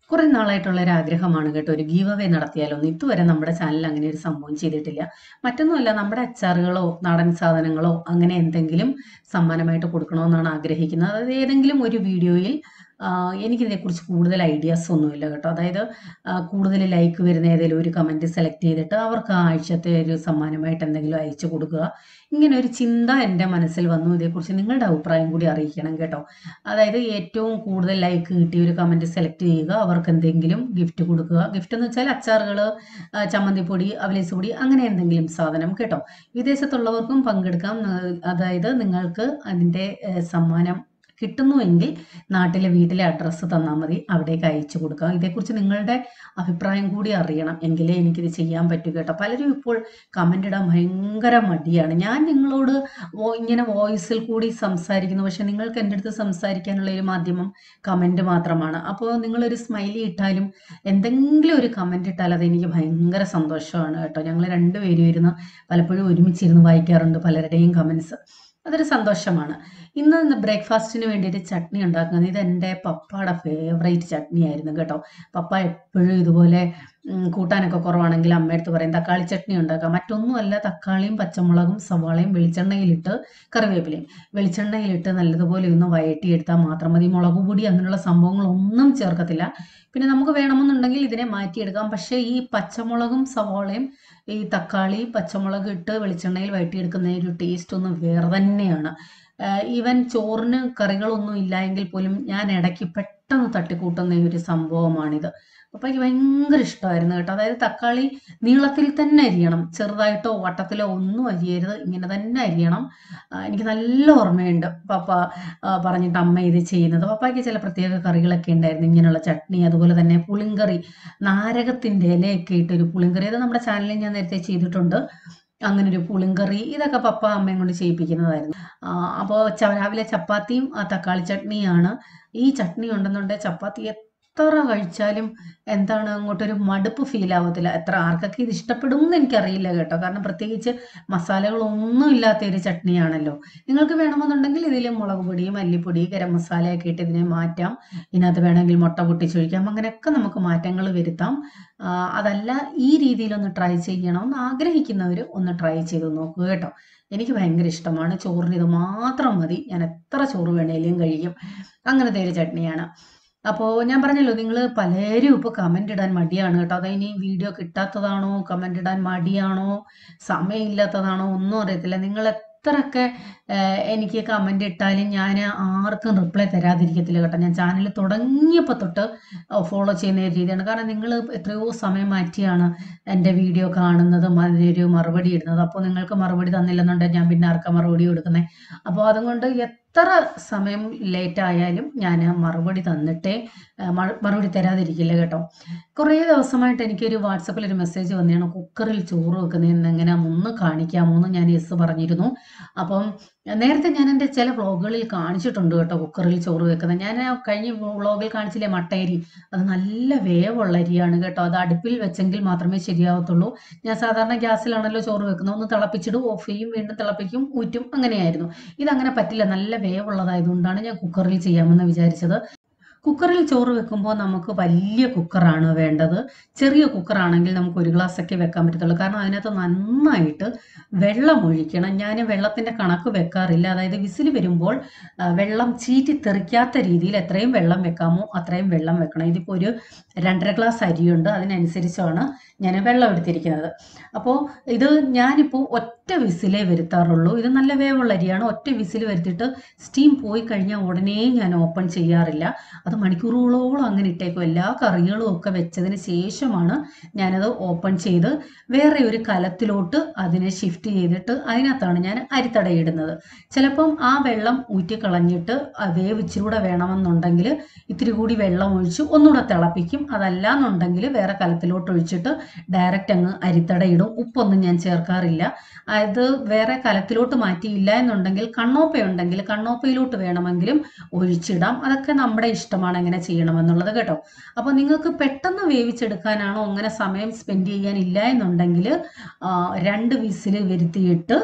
കുറെ നാളായിട്ടുള്ള ഒരു ആഗ്രഹമാണ് കേട്ടോ ഒരു ഗീവ് അവേ നടത്തിയാലോ ഇതുവരെ നമ്മുടെ ചാനലിൽ അങ്ങനെ ഒരു സംഭവം ചെയ്തിട്ടില്ല മറ്റൊന്നുമല്ല നമ്മുടെ അച്ചാറുകളോ നാടൻ സാധനങ്ങളോ അങ്ങനെ എന്തെങ്കിലും സമ്മാനമായിട്ട് കൊടുക്കണമെന്നാണ് ആഗ്രഹിക്കുന്നത് അതായത് ഏതെങ്കിലും ഒരു വീഡിയോയിൽ ആ, എനിക്കിതിനെക്കുറിച്ച് കൂടുതൽ ഐഡിയാസ് ഒന്നുമില്ല കേട്ടോ അതായത് ആ, കൂടുതൽ ലൈക്ക് വരുന്ന ഏതെങ്കിലും ഒരു കമൻറ്റ് സെലക്ട് ചെയ്തിട്ട് അവർക്ക് ആ ആഴ്ചത്തെ ഒരു സമ്മാനമായിട്ട് എന്തെങ്കിലും അയച്ചു കൊടുക്കുക ഇങ്ങനെ ഒരു ചിന്ത എൻ്റെ മനസ്സിൽ വന്നു ഇതേക്കുറിച്ച് നിങ്ങളുടെ അഭിപ്രായം കൂടി അറിയിക്കണം കേട്ടോ അതായത് ഏറ്റവും കൂടുതൽ ലൈക്ക് കിട്ടിയ ഒരു കമൻറ്റ് സെലക്ട് ചെയ്യുക അവർക്ക് എന്തെങ്കിലും ഗിഫ്റ്റ് കൊടുക്കുക ഗിഫ്റ്റ് എന്ന് വെച്ചാൽ അച്ചാറുകൾ ചമ്മന്തിപ്പൊടി അവലേസ് പൊടി അങ്ങനെ എന്തെങ്കിലും സാധനം കേട്ടോ വിദേശത്തുള്ളവർക്കും പങ്കെടുക്കാം ആ, അതായത് നിങ്ങൾക്ക് അതിൻ്റെ ഏ, സമ്മാനം കിട്ടുന്നുവെങ്കിൽ നാട്ടിലെ വീട്ടിലെ അഡ്രസ്സ് തന്നാൽ മതി അവിടേക്ക് അയച്ചു കൊടുക്കാം ഇതേക്കുറിച്ച് നിങ്ങളുടെ അഭിപ്രായം കൂടി അറിയണം എങ്കിലേ എനിക്കിത് ചെയ്യാൻ പറ്റൂ കേട്ടോ പലരും ഇപ്പോൾ കമൻ്റ് ഇടാൻ ഭയങ്കര മടിയാണ് ഞാൻ നിങ്ങളോട് വോ- ഇങ്ങനെ വോയിസിൽ കൂടി സംസാരിക്കുന്നു പക്ഷെ നിങ്ങൾക്ക് എൻ്റെ അടുത്ത് സംസാരിക്കാനുള്ള ഒരു മാധ്യമം കമൻറ്റ് മാത്രമാണ് അപ്പോൾ നിങ്ങളൊരു സ്മൈലി ഇട്ടാലും എന്തെങ്കിലും ഒരു കമൻറ്റ് ഇട്ടാൽ അത് എനിക്ക് ഭയങ്കര സന്തോഷമാണ് കേട്ടോ ഞങ്ങൾ രണ്ടുപേരും ഇരുന്ന് പലപ്പോഴും ഒരുമിച്ചിരുന്ന് വായിക്കാറുണ്ട് പലരുടെയും കമൻസ് അതൊരു സന്തോഷമാണ് ഇന്ന് ബ്രേക്ക്ഫാസ്റ്റിന് വേണ്ടിയിട്ട് ചട്നി ഉണ്ടാക്കുന്നത് ഇത് എൻ്റെ പപ്പയുടെ ഫേവറേറ്റ് ചട്നി ആയിരുന്നു കേട്ടോ പപ്പ എപ്പോഴും ഇതുപോലെ ഉം, കൂട്ടാനൊക്കെ കുറവാണെങ്കിൽ അമ്മയടുത്ത് പറയും തക്കാളി ചട്നി ഉണ്ടാക്കാം മറ്റൊന്നുമല്ല തക്കാളിയും പച്ചമുളകും സവാളയും വെളിച്ചെണ്ണയിലിട്ട് കറിവേപ്പിലയും വെളിച്ചെണ്ണയിലിട്ട് നല്ലതുപോലെ ഒന്ന് വഴറ്റിയെടുത്താൽ മാത്രം മതി മുളക് പൊടി അങ്ങനെയുള്ള സംഭവങ്ങളൊന്നും ചേർക്കത്തില്ല പിന്നെ നമുക്ക് വേണമെന്നുണ്ടെങ്കിൽ ഇതിനെ മാറ്റിയെടുക്കാം പക്ഷേ ഈ പച്ചമുളകും സവാളയും ഈ തക്കാളി പച്ചമുളക് ഇട്ട് വെളിച്ചെണ്ണയിൽ വഴറ്റിയെടുക്കുന്ന ഒരു ടേസ്റ്റ് ഒന്ന് വേറെ തന്നെയാണ് ഈവൻ ചോറിന് കറികളൊന്നും ഇല്ല എങ്കിൽ പോലും ഞാൻ ഇടയ്ക്ക് പെട്ടെന്ന് തട്ടിക്കൂട്ടുന്ന ഒരു സംഭവമാണിത് പപ്പയ്ക്ക് ഭയങ്കര ഇഷ്ടമായിരുന്നു കേട്ടോ അതായത് തക്കാളി നീളത്തിൽ തന്നെ അരിയണം ചെറുതായിട്ടോ വട്ടത്തിലോ ഒന്നും അരിയരുത് ഇങ്ങനെ തന്നെ അരിയണം ആ, എനിക്ക് നല്ല ഓർമ്മയുണ്ട് പപ്പ ആ, പറഞ്ഞിട്ട് അമ്മ ഇത് ചെയ്യുന്നത് പപ്പായ്ക്ക് ചില പ്രത്യേക കറികളൊക്കെ ഉണ്ടായിരുന്നു ഇങ്ങനെയുള്ള ചട്നി അതുപോലെ തന്നെ പുളിങ്കറി നാരകത്തിൻ്റെ ഇലയൊക്കെ ഇട്ടൊരു പുളിങ്കറി അത് നമ്മുടെ ചാനലിൽ ഞാൻ നേരത്തെ ചെയ്തിട്ടുണ്ട് അങ്ങനെ ഒരു പുളിങ്കറി ഇതൊക്കെ പപ്പ അമ്മയും കൊണ്ട് ചെയ്യിപ്പിക്കുന്നതായിരുന്നു അപ്പോൾ രാവിലെ ചപ്പാത്തിയും ആ തക്കാളി ചട്നിയാണ് ഈ ചട്നി ഉണ്ടെന്നുണ്ടെങ്കിൽ ചപ്പാത്തി എത്ര കഴിച്ചാലും എന്താണ് അങ്ങോട്ടൊരു മടുപ്പ് ഫീൽ ആവത്തില്ല എത്ര ആർക്കൊക്കെ ഇത് ഇഷ്ടപ്പെടും എന്ന് എനിക്കറിയില്ല കേട്ടോ കാരണം പ്രത്യേകിച്ച് മസാലകളൊന്നും ഇല്ലാത്ത ഒരു ചട്നിയാണല്ലോ നിങ്ങൾക്ക് വേണമെന്നുണ്ടെങ്കിൽ ഇതിൽ മുളക് പൊടി മല്ലിപ്പൊടി ഗരം മസാലയൊക്കെ ഇട്ട് ഇതിനെ മാറ്റാം ഇതിനകത്ത് വേണമെങ്കിൽ മുട്ട പൊട്ടിച്ചൊഴിക്കാം അങ്ങനെയൊക്കെ നമുക്ക് മാറ്റങ്ങൾ വരുത്താം ആ, അതല്ല ഈ രീതിയിലൊന്ന് ട്രൈ ചെയ്യണം എന്ന് ആഗ്രഹിക്കുന്നവർ ഒന്ന് ട്രൈ ചെയ്ത് നോക്കുക കേട്ടോ എനിക്ക് ഭയങ്കര ഇഷ്ടമാണ് ചോറിന് ഇത് മാത്രം മതി ഞാൻ എത്ര ചോറ് വേണേലും കഴിക്കും അങ്ങനത്തെ ഒരു ചട്നിയാണ് അപ്പോൾ ഞാൻ പറഞ്ഞല്ലോ നിങ്ങൾ പലരും ഇപ്പോൾ കമൻ്റ് ഇടാൻ മടിയാണ് കേട്ടോ അത് ഇനി വീഡിയോ കിട്ടാത്തതാണോ കമൻ്റ് ഇടാൻ മടിയാണോ സമയമില്ലാത്തതാണോ ഒന്നും അറിയത്തില്ല നിങ്ങൾ എത്രയൊക്കെ ഏഹ്, എനിക്ക് കമൻ്റ് ഇട്ടാലും ഞാൻ ആർക്കും റിപ്ലൈ തരാതിരിക്കത്തില്ല കേട്ടോ ഞാൻ ചാനൽ തുടങ്ങിയപ്പോൾ തൊട്ട് ഫോളോ ചെയ്യുന്ന ഒരു രീതിയാണ് കാരണം നിങ്ങൾ എത്രയോ സമയം മാറ്റിയാണ് എൻ്റെ വീഡിയോ കാണുന്നതും അതിനൊരു മറുപടി ഇടുന്നത് അപ്പോൾ നിങ്ങൾക്ക് മറുപടി തന്നില്ലെന്നുണ്ടെങ്കിൽ ഞാൻ പിന്നെ ആർക്കാ മറുപടി കൊടുക്കുന്നത് അപ്പോൾ അതുകൊണ്ട് എത്ര സമയം ലേറ്റ് ആയാലും ഞാൻ മറുപടി തന്നിട്ടേ ആ, മറു- മറുപടി തരാതിരിക്കില്ല കേട്ടോ കുറേ ദിവസമായിട്ട് എനിക്കൊരു വാട്സപ്പിൽ ഒരു മെസ്സേജ് വന്നതാണ് കുക്കറിൽ ചോറ് വെക്കുന്നതെന്ന് എങ്ങനെ ഒന്ന് കാണിക്കാമോ എന്ന് ഞാൻ യെസ് പറഞ്ഞിരുന്നു അപ്പം നേരത്തെ ഞാൻ എൻ്റെ ചില വ്ളോഗുകളിൽ കാണിച്ചിട്ടുണ്ട് കേട്ടോ കുക്കറിൽ ചോറ് വെക്കുന്നത് ഞാൻ ആ കഴിഞ്ഞ വ്ളോഗിൽ കാണിച്ചില്ലേ മട്ടയരി അത് നല്ല വേവുള്ള അരിയാണ് കേട്ടോ അത് അടുപ്പിൽ വെച്ചെങ്കിൽ മാത്രമേ ശരിയാവത്തുള്ളൂ ഞാൻ സാധാരണ ഗ്യാസിലാണല്ലോ ചോറ് വെക്കുന്നത് ഒന്ന് തിളപ്പിച്ചിടും ഓഫ് ചെയ്യും വീണ്ടും തിളപ്പിക്കും ഊറ്റും അങ്ങനെയായിരുന്നു ഇതങ്ങനെ പറ്റില്ല നല്ല വേവുള്ളതായതുകൊണ്ടാണ് ഞാൻ കുക്കറിൽ ചെയ്യാമെന്ന് വിചാരിച്ചത് കുക്കറിൽ ചോറ് വെക്കുമ്പോൾ നമുക്ക് വലിയ കുക്കറാണ് വേണ്ടത് ചെറിയ കുക്കറാണെങ്കിൽ നമുക്ക് ഒരു ഗ്ലാസ് ഒക്കെ വെക്കാൻ പറ്റത്തുള്ളൂ കാരണം അതിനകത്ത് നന്നായിട്ട് വെള്ളം ഒഴിക്കണം ഞാൻ വെള്ളത്തിൻ്റെ കണക്ക് വെക്കാറില്ല അതായത് വിസിൽ വരുമ്പോൾ ആ, വെള്ളം ചീറ്റി തെറിക്കാത്ത രീതിയിൽ എത്രയും വെള്ളം വെക്കാമോ അത്രയും വെള്ളം വെക്കണം ഇതിപ്പോൾ ഒരു രണ്ടര ഗ്ലാസ് അരിയുണ്ട് അതിനനുസരിച്ചാണ് ഞാൻ വെള്ളം എടുത്തിരിക്കുന്നത് അപ്പോൾ ഇത് ഞാനിപ്പോൾ ഒറ്റ വിസിലേ വരുത്താറുള്ളൂ ഇത് നല്ല വേവുള്ള അരിയാണ് ഒറ്റ വിസിൽ വരുത്തിയിട്ട് സ്റ്റീം പോയി കഴിഞ്ഞാൽ ഉടനെ ഞാൻ ഓപ്പൺ ചെയ്യാറില്ല അത് മണിക്കൂറുകളോളം അങ്ങനെ ഇട്ടേക്കും എല്ലാ കറികളും ഒക്കെ വെച്ചതിന് ശേഷമാണ് ഞാനത് ഓപ്പൺ ചെയ്ത് വേറെ ഒരു കലത്തിലോട്ട് അതിനെ ഷിഫ്റ്റ് ചെയ്തിട്ട് അതിനകത്താണ് ഞാൻ അരിത്തടയിടുന്നത് ചിലപ്പം ആ വെള്ളം ഊറ്റി കളഞ്ഞിട്ട് ആ വേവ് ഇച്ചിരൂടെ വേണമെന്നുണ്ടെങ്കിൽ ഇത്തിരി കൂടി വെള്ളം ഒഴിച്ച് ഒന്നുകൂടെ തിളപ്പിക്കും അതല്ല എന്നുണ്ടെങ്കിൽ വേറെ കലത്തിലോട്ട് ഒഴിച്ചിട്ട് ഡയറക്റ്റ് അങ്ങ് അരിത്തടയിടും ഉപ്പൊന്നും ഞാൻ ചേർക്കാറില്ല അത് വേറെ കലത്തിലോട്ട് മാറ്റിയില്ല എന്നുണ്ടെങ്കിൽ കണ്ണോപ്പ ഉണ്ടെങ്കിൽ കണ്ണോപ്പയിലോട്ട് വേണമെങ്കിലും ഒഴിച്ചിടാം അതൊക്കെ നമ്മുടെ ഇഷ്ടമാണ് എങ്ങനെ ചെയ്യണമെന്നുള്ളത് കേട്ടോ അപ്പോൾ നിങ്ങൾക്ക് പെട്ടെന്ന് വേവിച്ചെടുക്കാനാണോ അങ്ങനെ സമയം സ്പെൻഡ് ചെയ്യാനില്ല എന്നുണ്ടെങ്കിൽ ആ, രണ്ട് വിസിൽ വരുത്തിയിട്ട്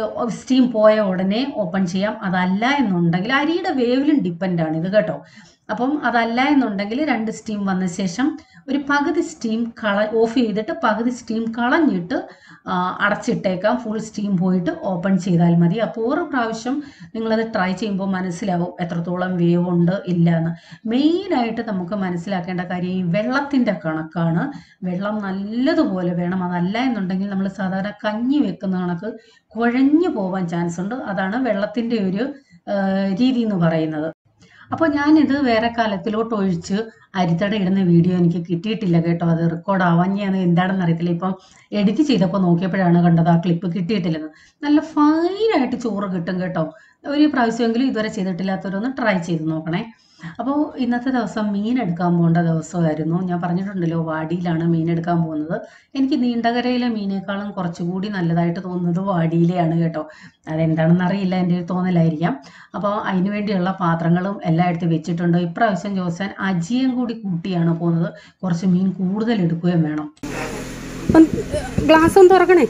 സ്റ്റീം പോയ ഉടനെ ഓപ്പൺ ചെയ്യാം അതല്ല എന്നുണ്ടെങ്കിൽ അരിയുടെ വേവിലും ഡിപ്പെൻഡാണ് ഇത് കേട്ടോ അപ്പം അതല്ല എന്നുണ്ടെങ്കിൽ രണ്ട് സ്റ്റീം വന്ന ശേഷം ഒരു പകുതി സ്റ്റീം കള ഓഫ് ചെയ്തിട്ട് പകുതി സ്റ്റീം കളഞ്ഞിട്ട് ആ, അടച്ചിട്ടേക്കാം ഫുൾ സ്റ്റീം പോയിട്ട് ഓപ്പൺ ചെയ്താൽ മതി അപ്പോൾ ഓരോ പ്രാവശ്യം നിങ്ങളത് ട്രൈ ചെയ്യുമ്പോൾ മനസ്സിലാവും എത്രത്തോളം വേവ് ഉണ്ട് ഇല്ല എന്ന് മെയിനായിട്ട് നമുക്ക് മനസ്സിലാക്കേണ്ട കാര്യം ഈ വെള്ളത്തിൻ്റെ കണക്കാണ് വെള്ളം നല്ലതുപോലെ വേണം അതല്ല എന്നുണ്ടെങ്കിൽ നമ്മൾ സാധാരണ കഞ്ഞി വെക്കുന്ന കണക്ക് കുഴഞ്ഞു പോവാൻ ചാൻസ് ഉണ്ട് അതാണ് വെള്ളത്തിൻ്റെ ഒരു ആ, രീതി എന്ന് പറയുന്നത് അപ്പോൾ ഞാനിത് വേറെ കാലത്തിലോട്ട് ഒഴിച്ച് അരിത്തട ഇടുന്ന വീഡിയോ എനിക്ക് കിട്ടിയിട്ടില്ല കേട്ടോ അത് റെക്കോർഡ് ആവാഞ്ഞാന്ന് എന്താണെന്ന് അറിയത്തില്ല ഇപ്പം എഡിറ്റ് ചെയ്തപ്പോൾ നോക്കിയപ്പോഴാണ് കണ്ടത് ആ ക്ലിപ്പ് കിട്ടിയിട്ടില്ലെന്ന് നല്ല ഫൈനായിട്ട് ചോറ് കിട്ടും കേട്ടോ ഒരു പ്രാവശ്യമെങ്കിലും ഇതുവരെ ചെയ്തിട്ടില്ലാത്തവരൊന്ന് ട്രൈ ചെയ്ത് നോക്കണേ അപ്പോൾ ഇന്നത്തെ ദിവസം മീൻ എടുക്കാൻ പോകേണ്ട ദിവസമായിരുന്നു ഞാൻ പറഞ്ഞിട്ടുണ്ടല്ലോ വാടിയിലാണ് മീൻ എടുക്കാൻ പോകുന്നത് എനിക്ക് നീണ്ടകരയിലെ മീനേക്കാളും കുറച്ചുകൂടി നല്ലതായിട്ട് തോന്നുന്നത് വാടിയിലെയാണ് കേട്ടോ അതെന്താണെന്ന് അറിയില്ല എൻ്റെ ഒരു തോന്നലായിരിക്കാം അപ്പോൾ അതിന് വേണ്ടിയുള്ള പാത്രങ്ങളും എല്ലാം എടുത്ത് വെച്ചിട്ടുണ്ട് ഇപ്രാവശ്യം ജോസൻ അജിയും കൂടി കൂട്ടിയാണ് പോകുന്നത് കുറച്ച് മീൻ കൂടുതൽ എടുക്കുകയും വേണം ഗ്ലാസ് ഒന്ന് തുറക്കണേ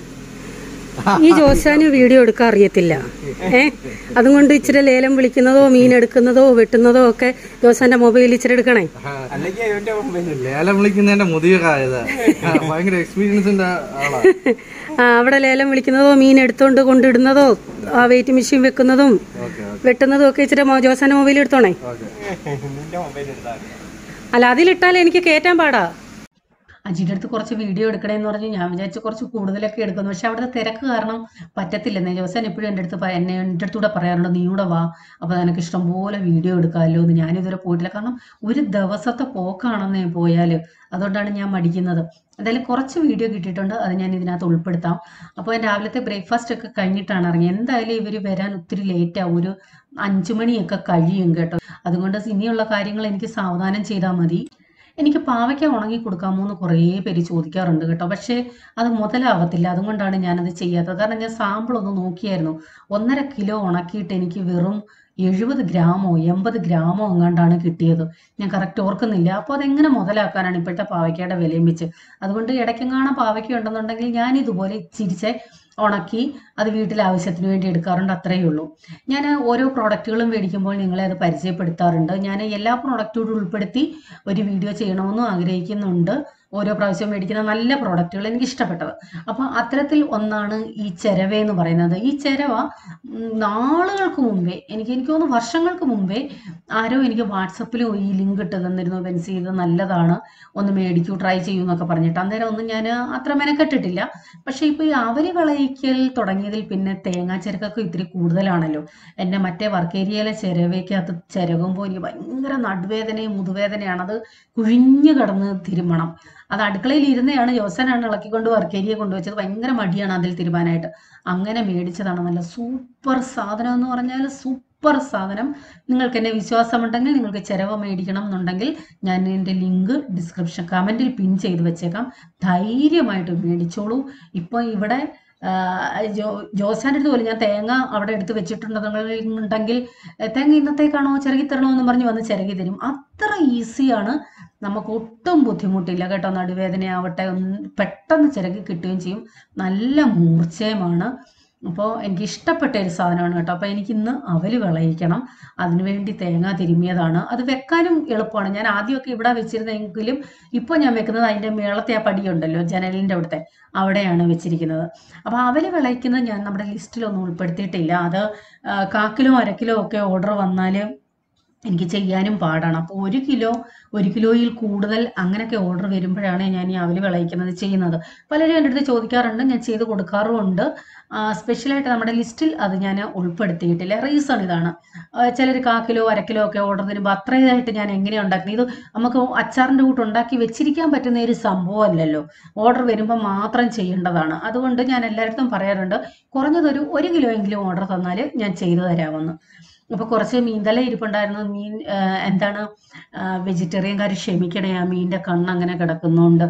ഈ ജോശാന് വീഡിയോ എടുക്കാൻ അറിയത്തില്ല ഏ അതുകൊണ്ട് ഇച്ചിരി ലേലം വിളിക്കുന്നതോ മീൻ എടുക്കുന്നതോ വെട്ടുന്നതോ ഒക്കെ ജോസാന്റെ മൊബൈലിൽ ഇച്ചിരി എടുക്കണേ അല്ലെങ്കിൽ ഇവന്റെ മൊബൈൽ ലേലം വിളിക്കുന്നതിന്റെ മുതികായത് ഭയങ്കര എക്സ്പീരിയൻസിന്റെ ആളാ ആ, അവിടെ ലേലം വിളിക്കുന്നതോ മീൻ എടുത്തോണ്ട് കൊണ്ടിടുന്നതോ ആ വെയിറ്റ് മെഷീൻ വെക്കുന്നതും ഓക്കെ വെട്ടുന്നതും ഒക്കെ ഇച്ചിരി മോ- ജോസാന്റെ മൊബൈൽ എടുത്തോണേ ഓക്കെ നിന്റെ മൊബൈൽ എടുത്താൽ അല്ല അതിലിട്ടാൽ എനിക്ക് കയറ്റാൻ പാടാ അജിയുടെ അടുത്ത് കുറച്ച് വീഡിയോ എടുക്കണേന്ന് പറഞ്ഞ് ഞാൻ വിചാരിച്ചു കുറച്ച് കൂടുതലൊക്കെ എടുക്കുന്നു പക്ഷെ അവിടുത്തെ തിരക്ക് കാരണം പറ്റത്തില്ലെന്നേ ജോസൻ എപ്പോഴും എൻ്റെ അടുത്ത് പ- എന്നെ എൻ്റെ അടുത്തൂടെ പറയാറുണ്ട് നീ കൂടെ വാ അപ്പോൾ നിനക്ക് ഇഷ്ടംപോലെ വീഡിയോ എടുക്കാമല്ലോ എന്ന് ഞാനിതുവരെ പോയിട്ടില്ല കാരണം ഒരു ദിവസത്തെ പോക്കാണെന്നേ പോയാൽ അതുകൊണ്ടാണ് ഞാൻ മടിക്കുന്നത് എന്തായാലും കുറച്ച് വീഡിയോ കിട്ടിയിട്ടുണ്ട് അത് ഞാൻ ഇതിനകത്ത് ഉൾപ്പെടുത്താം അപ്പോൾ രാവിലത്തെ ബ്രേക്ക്ഫാസ്റ്റ് ഒക്കെ കഴിഞ്ഞിട്ടാണ് ഇറങ്ങിയത് എന്തായാലും ഇവർ വരാൻ ഒത്തിരി ലേറ്റ് ആവും ഒരു അഞ്ചു മണിയൊക്കെ കഴിയും കേട്ടോ അതുകൊണ്ട് ഇനിയുള്ള കാര്യങ്ങൾ എനിക്ക് സാവധാനം ചെയ്താൽ മതി എനിക്ക് പാവയ്ക്ക ഉണങ്ങി കൊടുക്കാമോ എന്ന് കുറേ പേര് ചോദിക്കാറുണ്ട് കേട്ടോ പക്ഷേ അത് മുതലാവത്തില്ല അതുകൊണ്ടാണ് ഞാനത് ചെയ്യാത്തത് കാരണം ഞാൻ സാമ്പിൾ ഒന്ന് നോക്കിയായിരുന്നു ഒന്നര കിലോ ഉണക്കിയിട്ട് എനിക്ക് വെറും എഴുപത് ഗ്രാമോ എൺപത് ഗ്രാമോ എങ്ങാണ്ടാണ് കിട്ടിയത് ഞാൻ കറക്റ്റ് ഓർക്കുന്നില്ല അപ്പോൾ അതെങ്ങനെ മുതലാക്കാനാണ് ഇപ്പോഴത്തെ പാവയ്ക്കയുടെ വിലയും വെച്ച് അതുകൊണ്ട് ഇടയ്ക്കെങ്ങാണം പാവയ്ക്ക ഉണ്ടെന്നുണ്ടെങ്കിൽ ഞാൻ ഇതുപോലെ ചിരിച്ച് ഉണക്കി അത് വീട്ടിലെ ആവശ്യത്തിന് വേണ്ടി എടുക്കാറുണ്ട് അത്രയേ ഉള്ളൂ ഞാൻ ഓരോ പ്രോഡക്റ്റുകളും മേടിക്കുമ്പോൾ നിങ്ങളെ അത് പരിചയപ്പെടുത്താറുണ്ട് ഞാൻ എല്ലാ പ്രോഡക്റ്റുകളും ഉൾപ്പെടുത്തി ഒരു വീഡിയോ ചെയ്യണമെന്നും ആഗ്രഹിക്കുന്നുണ്ട് ഓരോ പ്രാവശ്യം മേടിക്കുന്ന നല്ല പ്രോഡക്റ്റുകൾ എനിക്ക് ഇഷ്ടപ്പെട്ടത് അപ്പോൾ അത്തരത്തിൽ ഒന്നാണ് ഈ ചെരവ എന്ന് പറയുന്നത് ഈ ചെരവ ഉം, നാളുകൾക്ക് മുമ്പേ എനിക്ക് എനിക്ക് തോന്നുന്നു വർഷങ്ങൾക്ക് മുമ്പേ ആരോ എനിക്ക് വാട്സപ്പിൽ ഈ ലിങ്ക് ഇട്ട് തന്നിരുന്നു പെൻസി ഇത് നല്ലതാണ് ഒന്ന് മേടിക്കൂ ട്രൈ ചെയ്യൂ എന്നൊക്കെ പറഞ്ഞിട്ട് അന്നേരം ഒന്നും ഞാൻ അത്ര മെനക്കെട്ടിട്ടില്ല പക്ഷേ ഇപ്പോൾ ഈ അവരി വിളയിക്കൽ തുടങ്ങിയതിൽ പിന്നെ തേങ്ങാ ചിരക്കൊക്കെ ഇത്തിരി കൂടുതലാണല്ലോ എൻ്റെ മറ്റേ വർക്ക് ഏരിയയിലെ ചിരവയ്ക്കകത്ത് ചിരകുമ്പോൾ എനിക്ക് ഭയങ്കര നടുവേദനയും മുതുവേദനയാണ് അത് കുഴിഞ്ഞു കിടന്ന് തിരുമണം അത് അടുക്കളയിൽ ഇരുന്നയാണ് ജോസനാണ് ഇളക്കിക്കൊണ്ട് വർക്ക് ഏരിയ കൊണ്ടുവച്ചത് ഭയങ്കര മടിയാണ് അതിൽ തിരുമാനായിട്ട് അങ്ങനെ മേടിച്ചതാണ് നല്ല സൂപ്പർ സാധനം എന്ന് പറഞ്ഞാൽ സൂപ്പർ സാധനം നിങ്ങൾക്ക് എന്നെ വിശ്വാസമുണ്ടെങ്കിൽ നിങ്ങൾക്ക് ചിരവ മേടിക്കണം എന്നുണ്ടെങ്കിൽ ഞാൻ എൻ്റെ ലിങ്ക് ഡിസ്ക്രിപ്ഷൻ കമൻറ്റിൽ പിൻ ചെയ്ത് വെച്ചേക്കാം ധൈര്യമായിട്ട് മേടിച്ചോളൂ ഇപ്പോൾ ഇവിടെ ആ, ജോ ജോസാൻ്റെ അടുത്ത് പോലും ഞാൻ തേങ്ങ അവിടെ എടുത്ത് വെച്ചിട്ടുണ്ടെന്നുണ്ടെങ്കിൽ "ഏ, തേങ്ങ ഇന്നത്തേക്കാണോ ചിരകി തരണോ എന്ന് പറഞ്ഞ് വന്ന് ചിരകി തരും അത്ര ഈസിയാണ് നമുക്ക് ഒട്ടും ബുദ്ധിമുട്ടില്ല കേട്ടോ നടുവേദനയാവട്ടെ ഒന്ന് പെട്ടെന്ന് ചിരകി കിട്ടുകയും ചെയ്യും നല്ല മൂർച്ചയുമാണ് അപ്പോൾ എനിക്ക് ഇഷ്ടപ്പെട്ട ഒരു സാധനമാണ് കേട്ടോ അപ്പോൾ എനിക്ക് ഇന്ന് അവല് വിളയിക്കണം അതിനുവേണ്ടി തേങ്ങ തിരുമിയതാണ് അത് വെക്കാനും എളുപ്പമാണ് ഞാൻ ആദ്യമൊക്കെ ഇവിടെ വെച്ചിരുന്നെങ്കിലും ഇപ്പോൾ ഞാൻ വെക്കുന്നത് അതിൻ്റെ മേളത്തെ ആ പടിയുണ്ടല്ലോ ജനലിൻ്റെ അവിടുത്തെ അവിടെയാണ് വെച്ചിരിക്കുന്നത് അപ്പോൾ അവല് വിളയിക്കുന്നത് ഞാൻ നമ്മുടെ ലിസ്റ്റിലൊന്നും ഉൾപ്പെടുത്തിയിട്ടില്ല അത് ആ, കാക്കിലോ അരക്കിലോ ഒക്കെ ഓർഡർ വന്നാൽ എനിക്ക് ചെയ്യാനും പാടാണ് അപ്പോൾ ഒരു കിലോ ഒരു കിലോയിൽ കൂടുതൽ അങ്ങനെയൊക്കെ ഓർഡർ വരുമ്പോഴാണ് ഞാൻ ഈ അവല് വിളയിക്കുന്നത് ചെയ്യുന്നത് പലരും എൻ്റെ അടുത്ത് ചോദിക്കാറുണ്ട് ഞാൻ ചെയ്ത് കൊടുക്കാറുമുണ്ട് സ്പെഷ്യലായിട്ട് നമ്മുടെ ലിസ്റ്റിൽ അത് ഞാൻ ഉൾപ്പെടുത്തിയിട്ടില്ല റീസൺ ഇതാണ് ചിലർ കാ കിലോ അര കിലോ ഒക്കെ ഓർഡർ തരുമ്പോൾ അത്രയായിട്ട് ഞാൻ എങ്ങനെയാണ് ഉണ്ടാക്കുന്നത് ഇത് നമുക്ക് അച്ചാറിൻ്റെ കൂട്ട് ഉണ്ടാക്കി വെച്ചിരിക്കാൻ പറ്റുന്ന ഒരു സംഭവമല്ലല്ലോ ഓർഡർ വരുമ്പോൾ മാത്രം ചെയ്യേണ്ടതാണ് അതുകൊണ്ട് ഞാൻ എല്ലായിടത്തും പറയാറുണ്ട് കുറഞ്ഞതൊരു ഒരു കിലോ എങ്കിലും ഓർഡർ തന്നാൽ ഞാൻ ചെയ്തു തരാമെന്ന് അപ്പോൾ കുറച്ച് മീൻതല ഇരിപ്പുണ്ടായിരുന്നു മീൻ ആ, എന്താണ് വെജിറ്റേറിയൻകാർ ക്ഷമിക്കണേ ആ മീനിൻ്റെ കണ്ണ് അങ്ങനെ കിടക്കുന്നതുകൊണ്ട്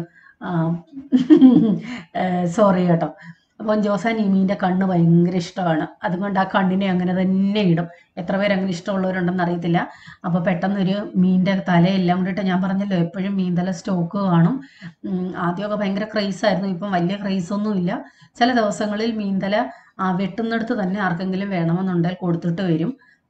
സോറി കേട്ടോ അപ്പം ജോസാൻ ഈ മീനിൻ്റെ കണ്ണ് ഭയങ്കര ഇഷ്ടമാണ് അതുകൊണ്ട് ആ കണ്ണിനെ അങ്ങനെ തന്നെ ഇടും എത്ര പേര് അങ്ങനെ ഇഷ്ടമുള്ളവരുണ്ടെന്ന് അറിയത്തില്ല അപ്പോൾ പെട്ടെന്നൊരു മീനിൻ്റെ തലയെല്ലാം കൂടിയിട്ട് ഞാൻ പറഞ്ഞല്ലോ എപ്പോഴും മീൻതല സ്റ്റോക്ക് കാണും ഉം, ആദ്യമൊക്കെ ഭയങ്കര ക്രൈസ് ആയിരുന്നു ഇപ്പം വലിയ ക്രൈസ് ഒന്നുമില്ല ചില ദിവസങ്ങളിൽ മീൻതല ആ വെട്ടുന്നിടത്ത് തന്നെ ആർക്കെങ്കിലും വേണമെന്നുണ്ടെങ്കിൽ കൊടുത്തിട്ട് വരും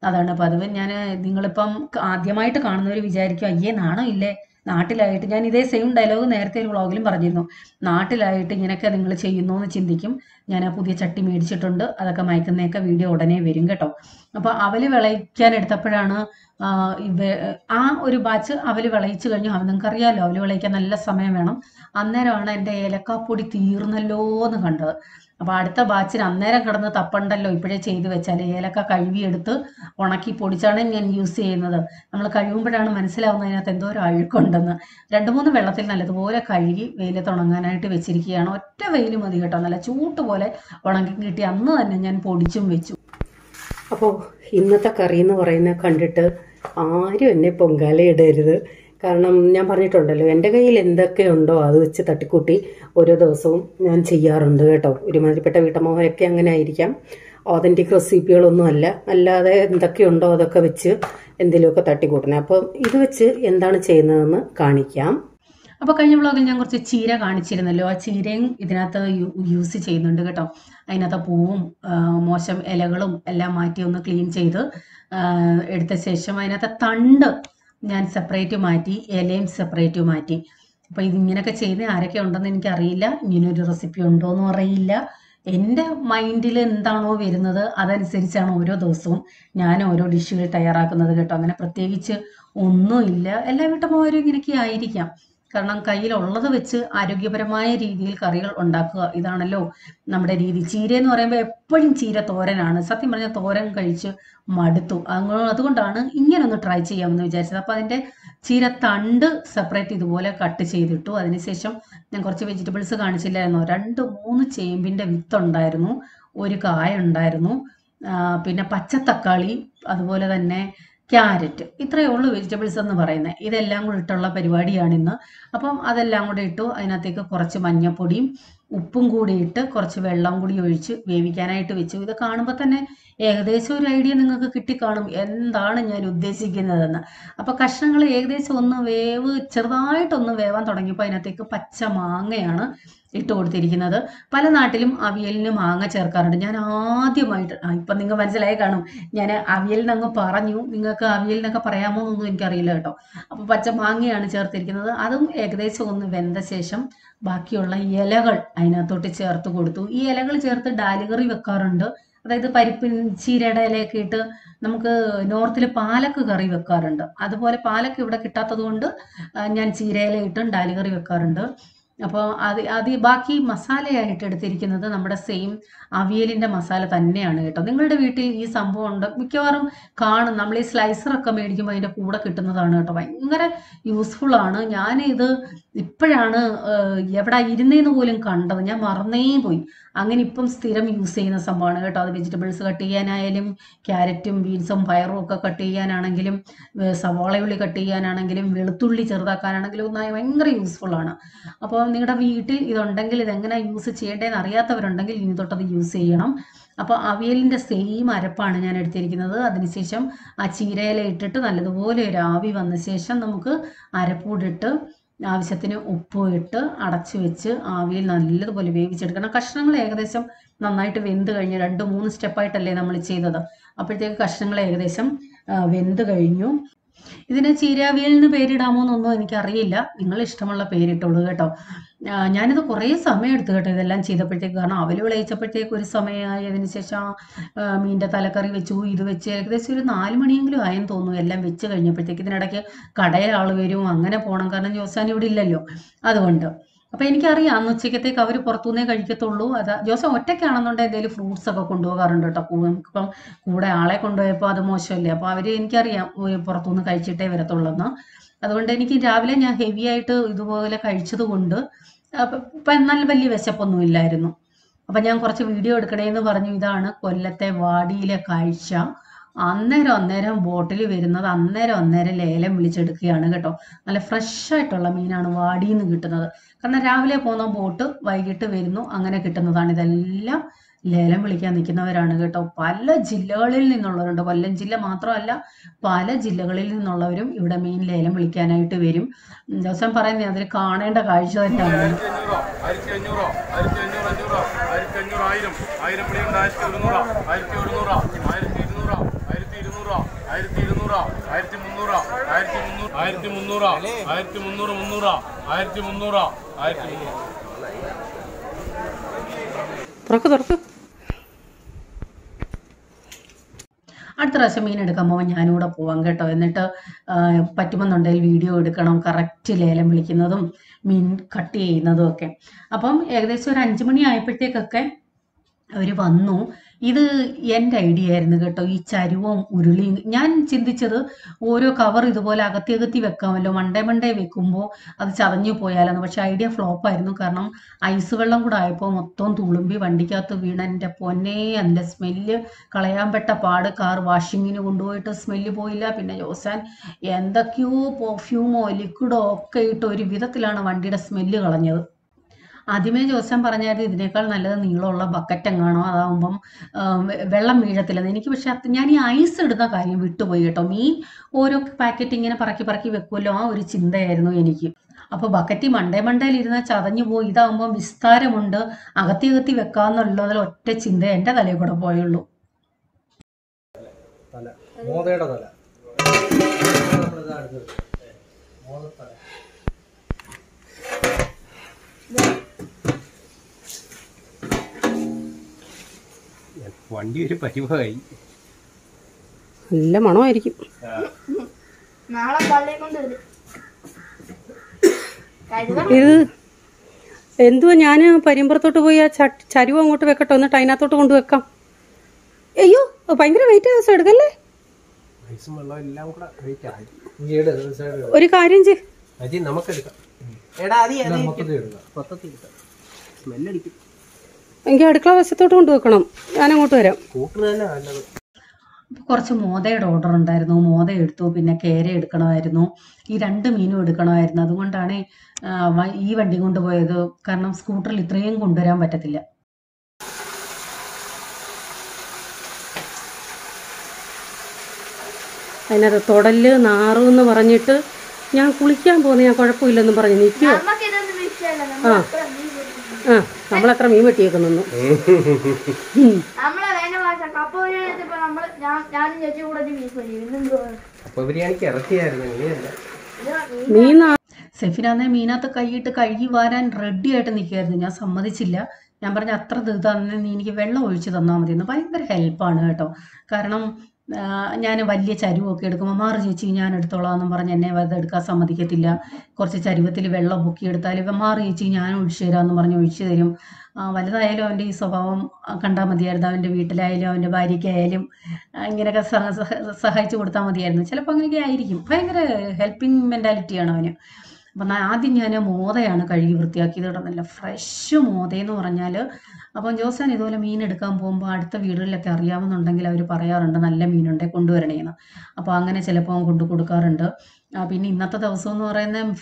അതാണ് പതിവ് ഞാൻ നിങ്ങളിപ്പം ആദ്യമായിട്ട് കാണുന്നവർ വിചാരിക്കും അയ്യേ നാണം ഇല്ലേ നാട്ടിലായിട്ട് ഞാൻ ഇതേ സെയിം ഡയലോഗ് നേരത്തെ ഒരു വ്ളോഗിലും പറഞ്ഞിരുന്നു നാട്ടിലായിട്ട് ഇങ്ങനെയൊക്കെ നിങ്ങൾ ചെയ്യുന്നു എന്ന് ചിന്തിക്കും ഞാൻ ആ പുതിയ ചട്ടി മേടിച്ചിട്ടുണ്ട് അതൊക്കെ മയക്കുന്നതൊക്കെ വീഡിയോ ഉടനെ വരും കേട്ടോ അപ്പോൾ അവല് വിളയിക്കാൻ എടുത്തപ്പോഴാണ് ആ, ഇവ ആ ഒരു ബാച്ച് അവല് വിളയിച്ചു കഴിഞ്ഞു അവ നിങ്ങൾക്ക് അറിയാമല്ലോ അവല് വിളയിക്കാൻ നല്ല സമയം വേണം അന്നേരമാണ് എൻ്റെ ഏലക്കാപ്പൊടി തീർന്നല്ലോ എന്ന് കണ്ടത് അപ്പോൾ അടുത്ത ബാച്ചിന് അന്നേരം കിടന്ന് തപ്പണ്ടല്ലോ ഇപ്പോഴേ ചെയ്തു വെച്ചാൽ ഏലക്ക കഴുകിയെടുത്ത് ഉണക്കി പൊടിച്ചാണ് ഞാൻ യൂസ് ചെയ്യുന്നത് നമ്മൾ കഴുകുമ്പോഴാണ് മനസ്സിലാവുന്നത് അതിനകത്ത് എന്തോ ഒരു അഴുക്കുണ്ടെന്ന് രണ്ട് മൂന്ന് വെള്ളത്തിൽ നല്ലതുപോലെ കഴുകി വെയിലത്ത് ഉണങ്ങാനായിട്ട് വെച്ചിരിക്കുകയാണ് ഒറ്റ വെയിൽ മതി കേട്ടോ നല്ല ചൂട്ട് പോലെ ഉണങ്ങി കിട്ടി അന്ന് തന്നെ ഞാൻ പൊടിച്ചും വെച്ചു അപ്പോൾ ഇന്നത്തെ കറി എന്ന് പറയുന്നത് കണ്ടിട്ട് ആരും എന്നെ പൊങ്കാലയിടരുത് കാരണം ഞാൻ പറഞ്ഞിട്ടുണ്ടല്ലോ എൻ്റെ കയ്യിൽ എന്തൊക്കെയുണ്ടോ അത് വെച്ച് തട്ടിക്കൂട്ടി ഓരോ ദിവസവും ഞാൻ ചെയ്യാറുണ്ട് കേട്ടോ ഒരുമാതിരിപ്പെട്ട വീട്ടമ്മമാരൊക്കെ അങ്ങനെ ആയിരിക്കാം ഓതൻറ്റിക് റെസിപ്പികളൊന്നും അല്ല അല്ലാതെ എന്തൊക്കെയുണ്ടോ അതൊക്കെ വെച്ച് എന്തെങ്കിലുമൊക്കെ തട്ടിക്കൂട്ടണേ അപ്പം ഇത് വെച്ച് എന്താണ് ചെയ്യുന്നതെന്ന് കാണിക്കാം അപ്പോൾ കഴിഞ്ഞ വ്ളോഗിൽ ഞാൻ കുറച്ച് ചീര കാണിച്ചിരുന്നല്ലോ ആ ചീരയും ഇതിനകത്ത് യു- യൂസ് ചെയ്യുന്നുണ്ട് കേട്ടോ അതിനകത്ത് പൂവും ആ, മോശം ഇലകളും എല്ലാം മാറ്റി ഒന്ന് ക്ലീൻ ചെയ്ത് ആ, എടുത്ത ശേഷം അതിനകത്ത് തണ്ട് ഞാൻ സെപ്പറേറ്റ് മാറ്റി ഇലയും സെപ്പറേറ്റ് മാറ്റി അപ്പോൾ ഇതിങ്ങനെയൊക്കെ ചെയ്യുന്ന ആരൊക്കെ ഉണ്ടെന്ന് എനിക്കറിയില്ല ഇങ്ങനൊരു റെസിപ്പി ഉണ്ടോയെന്നും അറിയില്ല എൻ്റെ മൈൻഡിൽ എന്താണോ വരുന്നത് അതനുസരിച്ചാണ് ഓരോ ദിവസവും ഞാൻ ഓരോ ഡിഷുകൾ തയ്യാറാക്കുന്നത് കേട്ടോ അങ്ങനെ പ്രത്യേകിച്ച് ഒന്നുമില്ല എല്ലാ വീട്ടമ്മമാരും ഇങ്ങനെയൊക്കെ ആയിരിക്കാം കാരണം കയ്യിലുള്ളത് വെച്ച് ആരോഗ്യപരമായ രീതിയിൽ കറികൾ ഉണ്ടാക്കുക ഇതാണല്ലോ നമ്മുടെ രീതി ചീര എന്ന് പറയുമ്പോൾ എപ്പോഴും ചീര തോരനാണ് സത്യം പറഞ്ഞാൽ തോരൻ കഴിച്ച് മടുത്തു അങ്ങ് അതുകൊണ്ടാണ് ഇങ്ങനെ ഒന്ന് ട്രൈ ചെയ്യാമെന്ന് വിചാരിച്ചത് അപ്പോൾ അതിൻ്റെ ചീര തണ്ട് സെപ്പറേറ്റ് ഇതുപോലെ കട്ട് ചെയ്തിട്ടു അതിനുശേഷം ഞാൻ കുറച്ച് വെജിറ്റബിൾസ് കാണിച്ചില്ലായിരുന്നോ രണ്ട് മൂന്ന് ചേമ്പിൻ്റെ വിത്തുണ്ടായിരുന്നു ഒരു കായ ഉണ്ടായിരുന്നു ആ, പിന്നെ പച്ചത്തക്കാളി അതുപോലെ തന്നെ ക്യാരറ്റ് ഇത്രയേ ഉള്ളൂ വെജിറ്റബിൾസ് എന്ന് പറയുന്നത് ഇതെല്ലാം കൂടി ഇട്ടുള്ള പരിപാടിയാണ് ഇന്ന് അപ്പം അതെല്ലാം കൂടി ഇട്ടു അതിനകത്തേക്ക് കുറച്ച് മഞ്ഞപ്പൊടിയും ഉപ്പും കൂടി ഇട്ട് കുറച്ച് വെള്ളം കൂടി ഒഴിച്ച് വേവിക്കാനായിട്ട് വെച്ചു ഇത് കാണുമ്പോൾ തന്നെ ഏകദേശം ഒരു ഐഡിയ നിങ്ങൾക്ക് കിട്ടിക്കാണും എന്താണ് ഞാൻ ഉദ്ദേശിക്കുന്നതെന്ന് അപ്പോൾ കഷ്ണങ്ങൾ ഏകദേശം ഒന്ന് വേവ് ചെറുതായിട്ടൊന്ന് വേവാൻ തുടങ്ങിയപ്പോൾ അതിനകത്തേക്ക് പച്ച മാങ്ങയാണ് ഇട്ട് കൊടുത്തിരിക്കുന്നത് പല നാട്ടിലും അവിയലിന് മാങ്ങ ചേർക്കാറുണ്ട് ഞാൻ ആദ്യമായിട്ട് ആ, ഇപ്പം നിങ്ങൾ മനസ്സിലായി കാണും ഞാൻ അവിയലിനങ്ങ് പറഞ്ഞു നിങ്ങൾക്ക് അവിയലിനൊക്കെ പറയാമോ എന്നൊന്നും എനിക്കറിയില്ല കേട്ടോ അപ്പോൾ പച്ച മാങ്ങയാണ് ചേർത്തിരിക്കുന്നത് അതും ഏകദേശം ഒന്ന് വെന്ത ശേഷം ബാക്കിയുള്ള ഇലകൾ അതിനകത്തോട്ട് ചേർത്ത് കൊടുത്തു ഈ ഇലകൾ ചേർത്ത് ഡാലുകറി വെക്കാറുണ്ട് അതായത് പരിപ്പിൻ ചീരയുടെ ഇലയൊക്കെ ഇട്ട് നമുക്ക് നോർത്തിൽ പാലക്ക് കറി വെക്കാറുണ്ട് അതുപോലെ പാലക്ക് ഇവിടെ കിട്ടാത്തത് കൊണ്ട് ആ, ഞാൻ ചീരയില ഇട്ടും ഡാലുകറി വെക്കാറുണ്ട് അപ്പോൾ അത് അത് ഈ ബാക്കി മസാലയായിട്ട് എടുത്തിരിക്കുന്നത് നമ്മുടെ സെയിം അവിയലിൻ്റെ മസാല തന്നെയാണ് കേട്ടോ നിങ്ങളുടെ വീട്ടിൽ ഈ സംഭവം ഉണ്ട് മിക്കവാറും കാണും നമ്മൾ ഈ സ്ലൈസറൊക്കെ മേടിക്കുമ്പോൾ അതിൻ്റെ കൂടെ കിട്ടുന്നതാണ് കേട്ടോ ഭയങ്കര യൂസ്ഫുൾ ആണ് ഞാൻ ഇത് ഇപ്പോഴാണ് ഏഹ്, എവിടെ ഇരുന്നേന്ന് പോലും കണ്ടത് ഞാൻ മറന്നേ പോയി അങ്ങനെ ഇപ്പം സ്ഥിരം യൂസ് ചെയ്യുന്ന സംഭവമാണ് കേട്ടോ അത് വെജിറ്റബിൾസ് കട്ട് ചെയ്യാനായാലും ക്യാരറ്റും ബീൻസും പയറും ഒക്കെ കട്ട് ചെയ്യാനാണെങ്കിലും ഏഹ്, സവാള ഉള്ളി കട്ട് ചെയ്യാനാണെങ്കിലും വെളുത്തുള്ളി ചെറുതാക്കാനാണെങ്കിലും ഒന്നായി ഭയങ്കര യൂസ്ഫുൾ ആണ് അപ്പോൾ നിങ്ങളുടെ വീട്ടിൽ ഇതുണ്ടെങ്കിൽ ഇതെങ്ങനെ യൂസ് ചെയ്യേണ്ടതെന്ന് അറിയാത്തവരുണ്ടെങ്കിൽ ഇനി തൊട്ടത് യൂസ് ചെയ്യണം അപ്പോൾ അവിയലിൻ്റെ സെയിം അരപ്പാണ് ഞാൻ എടുത്തിരിക്കുന്നത് അതിനുശേഷം ആ ചീരയില ഇട്ടിട്ട് നല്ലതുപോലെ ഒരു ആവി വന്ന ശേഷം നമുക്ക് അരപ്പൂടിട്ട് ആവശ്യത്തിന് ഉപ്പ് ഇട്ട് അടച്ചു വെച്ച് ആവിയിൽ നല്ലതുപോലെ വേവിച്ചെടുക്കണം കഷ്ണങ്ങൾ ഏകദേശം നന്നായിട്ട് വെന്ത് കഴിഞ്ഞ് രണ്ട് മൂന്ന് സ്റ്റെപ്പായിട്ടല്ലേ നമ്മൾ ചെയ്തത് അപ്പോഴത്തേക്ക് കഷ്ണങ്ങൾ ഏകദേശം ആ, വെന്ത് കഴിഞ്ഞു ഇതിന് ചീരാവിയൽ എന്ന് പേരിടാമോ എന്നൊന്നും എനിക്കറിയില്ല നിങ്ങൾ ഇഷ്ടമുള്ള പേരിട്ടോളൂ കേട്ടോ ആ, ഞാനിത് കുറേ സമയം എടുത്തു കേട്ടോ ഇതെല്ലാം ചെയ്തപ്പോഴത്തേക്ക് കാരണം അവല് വിളയിച്ചപ്പോഴത്തേക്ക് ഒരു സമയമായി അതിന് ശേഷം ആ, മീൻ്റെ തലക്കറി വെച്ചു ഇത് വെച്ച് ഏകദേശം ഒരു നാല് മണിയെങ്കിലും ആയെന്ന് തോന്നുന്നു എല്ലാം വെച്ച് കഴിഞ്ഞപ്പോഴത്തേക്ക് ഇതിനിടയ്ക്ക് കടയിൽ ആൾ വരും അങ്ങനെ പോകണം കാരണം ജോസാൻ ഇവിടെ ഇല്ലല്ലോ അതുകൊണ്ട് അപ്പം എനിക്കറിയാം അന്ന് ഉച്ചക്കത്തേക്ക് അവർ പുറത്തുനിന്നേ കഴിക്കത്തുള്ളൂ അത് ജോസഫ് ഒറ്റയ്ക്കാണെന്നുണ്ടെങ്കിൽ എന്തെങ്കിലും ഫ്രൂട്ട്സ് ഒക്കെ കൊണ്ടുപോകാറുണ്ട് കേട്ടോ കൂ- നമുക്കിപ്പം കൂടെ ആളെ കൊണ്ടുപോയപ്പോൾ അത് മോശമല്ലേ അപ്പോൾ അവർ എനിക്കറിയാം ഒരു പുറത്തുനിന്ന് കഴിച്ചിട്ടേ വരത്തുള്ളൂ എന്ന് അതുകൊണ്ട് എനിക്ക് രാവിലെ ഞാൻ ഹെവി ആയിട്ട് ഇതുപോലെ കഴിച്ചത് കൊണ്ട് അപ്പം ഇപ്പം നല്ല വലിയ വിശപ്പൊന്നും ഇല്ലായിരുന്നു അപ്പം ഞാൻ കുറച്ച് വീഡിയോ എടുക്കണേന്ന് പറഞ്ഞു ഇതാണ് കൊല്ലത്തെ വാടിയിലെ കാഴ്ച അന്നേരം അന്നേരം ബോട്ടിൽ വരുന്നത് അന്നേരം അന്നേരം ലേലം വിളിച്ചെടുക്കുകയാണ് കേട്ടോ നല്ല ഫ്രഷ് ആയിട്ടുള്ള മീനാണ് വാടിയിൽ നിന്ന് കിട്ടുന്നത് കാരണം രാവിലെ പോകുന്ന ബോട്ട് വൈകിട്ട് വരുന്നു അങ്ങനെ കിട്ടുന്നതാണ് ഇതെല്ലാം ലേലം വിളിക്കാൻ നിൽക്കുന്നവരാണ് കേട്ടോ പല ജില്ലകളിൽ നിന്നുള്ളവരുണ്ട് കൊല്ലം ജില്ല മാത്രമല്ല പല ജില്ലകളിൽ നിന്നുള്ളവരും ഇവിടെ മീൻ ലേലം വിളിക്കാനായിട്ട് വരും ഉം, ദിവസം പറയുന്നത് അതിൽ കാണേണ്ട കാഴ്ച തന്നെയാണ് ആയിരത്തി അഞ്ഞൂറോ ആയിരത്തി അഞ്ഞൂറോ ആയിരത്തി അഞ്ഞൂറ് അഞ്ഞൂറോ ആയിരത്തി അഞ്ഞൂറ് ആയിരം ആയിരം പിടിയുണ്ട് ആയിരത്തി ഒരുന്നൂറോ ആയിരത്തി ഒരുന്നൂറോ ആയിരത്തി ഇരുന്നൂറോ ആയിരത്തി ഇരുന്നൂറോ ആയിരത്തി മുന്നൂറാ ആയിരത്തി മുന്നൂറ് മുന്നൂറാ ആയിരത്തി മുന്നൂറാ ആയിരത്തി മുന്നൂറ് തുറക്ക് തുറക്ക് അടുത്ത പ്രാവശ്യം മീൻ എടുക്കാൻ പോകുമ്പോൾ ഞാനും കൂടെ പോവാം കേട്ടോ എന്നിട്ട് ആ, പറ്റുമെന്നുണ്ടെങ്കിൽ വീഡിയോ എടുക്കണം കറക്റ്റ് ലേലം വിളിക്കുന്നതും മീൻ കട്ട് ചെയ്യുന്നതും ഒക്കെ അപ്പം ഏകദേശം ഒരു അഞ്ച് മണി ആയപ്പോഴത്തേക്കൊക്കെ അവർ വന്നു ഇത് എൻ്റെ ഐഡിയ ആയിരുന്നു കേട്ടോ ഈ ചരുവും ഉരുളിയും ഞാൻ ചിന്തിച്ചത് ഓരോ കവർ ഇതുപോലെ അകത്തി അകത്തി വെക്കാമല്ലോ മണ്ടേ മണ്ടേ വെക്കുമ്പോൾ അത് ചതഞ്ഞു പോയാലെന്ന് പക്ഷെ ഐഡിയ ഫ്ലോപ്പ് ആയിരുന്നു കാരണം ഐസ് വെള്ളം കൂടെ ആയപ്പോൾ മൊത്തം തുളുമ്പി വണ്ടിക്കകത്ത് വീണ എൻ്റെ പൊന്നെ അതിൻ്റെ സ്മെല്ല് കളയാൻ പെട്ട പാട് കാർ വാഷിങ്ങിന് കൊണ്ടുപോയിട്ട് സ്മെല്ല് പോയില്ല പിന്നെ ജോസാൻ എന്തൊക്കെയോ പെർഫ്യൂമോ ലിക്വിഡോ ഒക്കെ ഇട്ട് ഒരു വിധത്തിലാണ് വണ്ടിയുടെ സ്മെല്ല് കളഞ്ഞത് ആദ്യമേ ജോസാൻ പറഞ്ഞായിരുന്നു ഇതിനേക്കാൾ നല്ലത് നീളമുള്ള ബക്കറ്റ് എങ്ങാണോ അതാവുമ്പം ആം, വെള്ളം വീഴത്തില്ലെന്ന് എനിക്ക് പക്ഷെ അത് ഞാൻ ഈ ഐസ് ഇടുന്ന കാര്യം വിട്ടുപോയി കേട്ടോ മീൻ ഓരോ പാക്കറ്റ് ഇങ്ങനെ പറക്കി പറക്കി വെക്കുമല്ലോ ആ ഒരു ചിന്തയായിരുന്നു എനിക്ക് അപ്പോൾ ബക്കറ്റ് മണ്ടേ മണ്ടയിൽ ഇരുന്ന ചതഞ്ഞു പോയി ഇതാവുമ്പോൾ വിസ്താരമുണ്ട് അകത്തി അകത്തി വെക്കാന്നുള്ളതിൽ ഒറ്റ ചിന്ത എൻ്റെ തലയിൽ കൂടെ പോയുള്ളൂ തല മോതയുടെ തല നമ്മളിതാ അടുത്തത്. മോതത്തല. വണ്ടി ഒരു പരിവായി നല്ല മണമായിരിക്കും നാളെ പള്ളിയെ കൊണ്ട് വരും കരുതണം ഇത് എന്തുവാ ഞാൻ പരിമ്പറത്തോട്ട് പോയി ആ ചട്ട് ചരുവ് അങ്ങോട്ട് വെക്കട്ടോ എന്നിട്ട് അതിനകത്തോട്ട് കൊണ്ടുവെക്കാം അയ്യോ ഭയങ്കര വെയിറ്റ് ദിവസം എടുക്കല്ലേ ഐസും വെള്ളം എല്ലാം കൂടെ വെയിറ്റ് ആയി ഈ ഇട്, ഒരു side ഇട്. ഒരു കാര്യം ചെയ് അജി നമുക്കെടുക്കാം എടാ അതി ഇത് മൊത്തത്തിൽ ഇടുക. മൊത്തത്തിൽ എടുക്കാം സ്മെല്ലടിക്കും എങ്കിൽ അടുക്കള വശത്തോട്ട് കൊണ്ടുവെക്കണം ഞാൻ അങ്ങോട്ട് വരാം കൂട്ടുന്നത് തന്നെ നല്ലത് അപ്പോൾ കുറച്ച് മോതയുടെ ഓർഡർ ഉണ്ടായിരുന്നു മോത എടുത്തു പിന്നെ കേര എടുക്കണമായിരുന്നു ഈ രണ്ട് മീനും എടുക്കണമായിരുന്നു അതുകൊണ്ടാണ് ആ, വ- ഈ വണ്ടി കൊണ്ടുപോയത് കാരണം സ്കൂട്ടറിൽ ഇത്രയും കൊണ്ടുവരാൻ പറ്റത്തില്ല അതിനകത്ത് തൊടല് നാറു എന്ന് പറഞ്ഞിട്ട് ഞാൻ കുളിക്കാൻ പോകുന്ന ഞാൻ കുഴപ്പമില്ലെന്നും പറഞ്ഞ് നിൽക്കുവോ നമുക്ക് ഇതൊന്നും വിഷയമല്ല നമ്മൾ അത്ര മീൻ പിടിക്കും. ആ നമ്മളത്ര മീൻ വെട്ടിയേക്കുന്നു നമ്മളെ വേന ഭാഷ കപ്പ ബിരിയാണി ഇപ്പൊ നമ്മള് ഞാൻ ഞാനും ചേച്ചി കൂടെ ഒരു മീൻ പൊരി ഇന്നെന്തോ അപ്പൊ ബിരിയാണിക്ക് ഇറക്കിയായിരുന്നു ഇങ്ങനെയല്ല ഇത് മീൻ മീൻ നാ- സെഫിനാന്നെ മീനകത്ത് കൈയിട്ട് കഴുകി വാരാൻ റെഡി ആയിട്ട് നിൽക്കുകയായിരുന്നു ഞാൻ സമ്മതിച്ചില്ല ഞാൻ പറഞ്ഞ അത്ര തന്നെ നീ എനിക്ക് വെള്ളം ഒഴിച്ച് തന്നാൽ മതി എന്ന് ഭയങ്കര ഹെൽപ്പാണ് കേട്ടോ കാരണം ഞാൻ വലിയ ചരുവൊക്കെ എടുക്കുമ്പോൾ മാറി ചേച്ചി ഞാൻ എടുത്തോളാം എന്നും പറഞ്ഞ് എന്നെ അത് എടുക്കാൻ സമ്മതിക്കത്തില്ല കുറച്ച് ചരുവത്തിൽ വെള്ളം പൊക്കിയെടുത്താൽ മാറി ചേച്ചി ഞാൻ ഒഴിച്ചു തരാമെന്ന് പറഞ്ഞ് ഒഴിച്ചു തരും ആ, വലുതായാലും അവൻ്റെ ഈ സ്വഭാവം കണ്ടാൽ മതിയായിരുന്നു അവൻ്റെ വീട്ടിലായാലും അവൻ്റെ ഭാര്യയ്ക്കായാലും ആ, ഇങ്ങനെയൊക്കെ സഹ സഹ- സഹായിച്ചു കൊടുത്താൽ മതിയായിരുന്നു ചിലപ്പോൾ അങ്ങനെയൊക്കെ ആയിരിക്കും ഭയങ്കര ഹെൽപ്പിംഗ് മെൻറ്റാലിറ്റിയാണ് അവന് അപ്പം ഞാൻ- ആദ്യം ഞാൻ മോതയാണ് കഴുകി വൃത്തിയാക്കിയത് കേട്ടോ നല്ല ഫ്രഷ് മോതയെന്ന് പറഞ്ഞാൽ അപ്പം ജോസാൻ ഇതുപോലെ മീൻ എടുക്കാൻ പോകുമ്പോൾ അടുത്ത വീടുകളിലൊക്കെ അറിയാമെന്നുണ്ടെങ്കിൽ അവർ പറയാറുണ്ട് നല്ല മീനുണ്ടെ കൊണ്ടുവരണേന്ന് അപ്പോൾ അങ്ങനെ ചിലപ്പോൾ കൊണ്ടു കൊടുക്കാറുണ്ട് ആ, പിന്നെ ഇന്നത്തെ ദിവസം എന്ന് പറയുന്നത്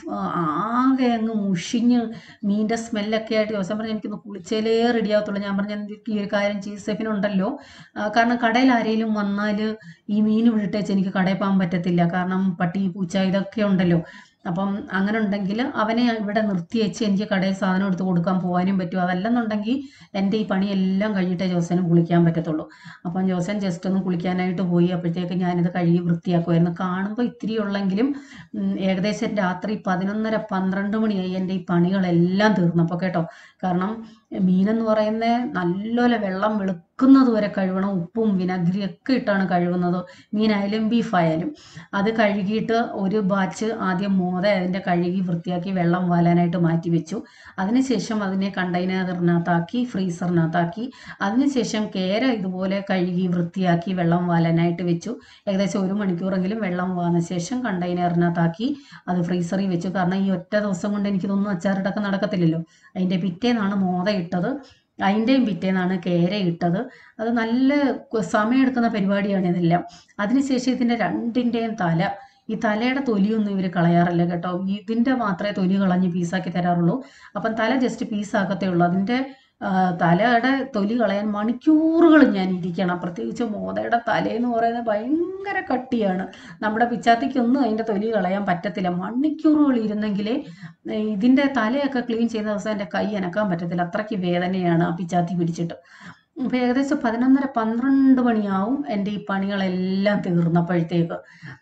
ആകെ അങ്ങ് മുഷിഞ്ഞ് മീനിൻ്റെ സ്മെല്ലൊക്കെ ആയിട്ട് ജോസാൻ പറഞ്ഞു എനിക്കൊന്ന് കുളിച്ചാലേ റെഡിയാകത്തുള്ളൂ ഞാൻ പറഞ്ഞു എനിക്ക് ഈ ഒരു കാര്യം ചെയ്ത് സെഫിനുണ്ടല്ലോ ആ, കാരണം കടയിൽ ആരെങ്കിലും വന്നാൽ ഈ മീൻ വിട്ടേച്ച് എനിക്ക് കടയിൽ പോകാൻ പറ്റത്തില്ല കാരണം പട്ടി പൂച്ച ഇതൊക്കെ ഉണ്ടല്ലോ അപ്പം അങ്ങനെ ഉണ്ടെങ്കിൽ അവനെ ഇവിടെ നിർത്തി വെച്ച് എനിക്ക് കടയിൽ സാധനം എടുത്ത് കൊടുക്കാൻ പോകാനും പറ്റും അതല്ലെന്നുണ്ടെങ്കിൽ എൻ്റെ ഈ പണിയെല്ലാം കഴിഞ്ഞിട്ടേ ജോസന് കുളിക്കാൻ പറ്റത്തുള്ളൂ അപ്പം ജോസൻ ജസ്റ്റ് ഒന്ന് കുളിക്കാനായിട്ട് പോയി അപ്പോഴത്തേക്ക് ഞാനിത് കഴുകി വൃത്തിയാക്കുമായിരുന്നു കാണുമ്പോൾ ഇത്തിരി ഉള്ളെങ്കിലും ഉം, ഏകദേശം രാത്രി പതിനൊന്നര പന്ത്രണ്ട് മണിയായി എൻ്റെ ഈ പണികളെല്ലാം തീർന്നപ്പോൾ കേട്ടോ കാരണം മീനെന്ന് പറയുന്നത് നല്ലപോലെ വെള്ളം വെളുക്കുന്നത് വരെ കഴുകണം ഉപ്പും വിനാഗിരിയൊക്കെ ഇട്ടാണ് കഴുകുന്നത് മീനായാലും ബീഫായാലും അത് കഴുകിയിട്ട് ഒരു ബാച്ച് ആദ്യം മോത അതിൻ്റെ കഴുകി വൃത്തിയാക്കി വെള്ളം വാലാനായിട്ട് മാറ്റി വെച്ചു അതിനുശേഷം അതിനെ കണ്ടെയ്നറിനകത്താക്കി ഫ്രീസറിനകത്താക്കി അതിനുശേഷം കേര ഇതുപോലെ കഴുകി വൃത്തിയാക്കി വെള്ളം വാലാനായിട്ട് വെച്ചു ഏകദേശം ഒരു മണിക്കൂറെങ്കിലും വെള്ളം വാർന്ന ശേഷം കണ്ടെയ്നറിനകത്താക്കി അത് ഫ്രീസറിൽ വെച്ചു കാരണം ഈ ഒറ്റ ദിവസം കൊണ്ട് എനിക്കിതൊന്നും അച്ചാറിട്ടൊക്കെ നടക്കത്തില്ലല്ലോ അതിൻ്റെ പിറ്റേന്നാണ് മോത ഇട്ടത് അതിൻ്റെയും പിറ്റേന്നാണ് കേര ഇട്ടത് അത് നല്ല കു- സമയമെടുക്കുന്ന പരിപാടിയാണ് ഇതെല്ലാം അതിനുശേഷം ഇതിൻ്റെ രണ്ടിൻ്റെയും തല ഈ തലയുടെ തൊലിയൊന്നും ഇവർ കളയാറില്ല കേട്ടോ ഇതിൻ്റെ മാത്രമേ തൊലി കളഞ്ഞ് പീസാക്കി തരാറുള്ളൂ അപ്പം തല ജസ്റ്റ് പീസാക്കത്തേ ഉള്ളൂ അതിൻ്റെ ആ, തലയുടെ തൊലി കളയാൻ മണിക്കൂറുകൾ ഞാൻ ഇരിക്കണം പ്രത്യേകിച്ച് മോതയുടെ തലയെന്ന് പറയുന്നത് ഭയങ്കര കട്ടിയാണ് നമ്മുടെ പിച്ചാത്തിക്കൊന്നും അതിൻ്റെ തൊലി കളയാൻ പറ്റത്തില്ല മണിക്കൂറുകൾ ഇരുന്നെങ്കിലേ ഏ, ഇതിൻ്റെ തലയൊക്കെ ക്ലീൻ ചെയ്യുന്ന ദിവസം എൻ്റെ കൈ അനക്കാൻ പറ്റത്തില്ല അത്രയ്ക്ക് വേദനയാണ് ആ പിച്ചാത്തി പിടിച്ചിട്ട് അപ്പോൾ ഏകദേശം പതിനൊന്നര പന്ത്രണ്ട് മണിയാവും എൻ്റെ ഈ പണികളെല്ലാം തീർന്നപ്പോഴത്തേക്ക്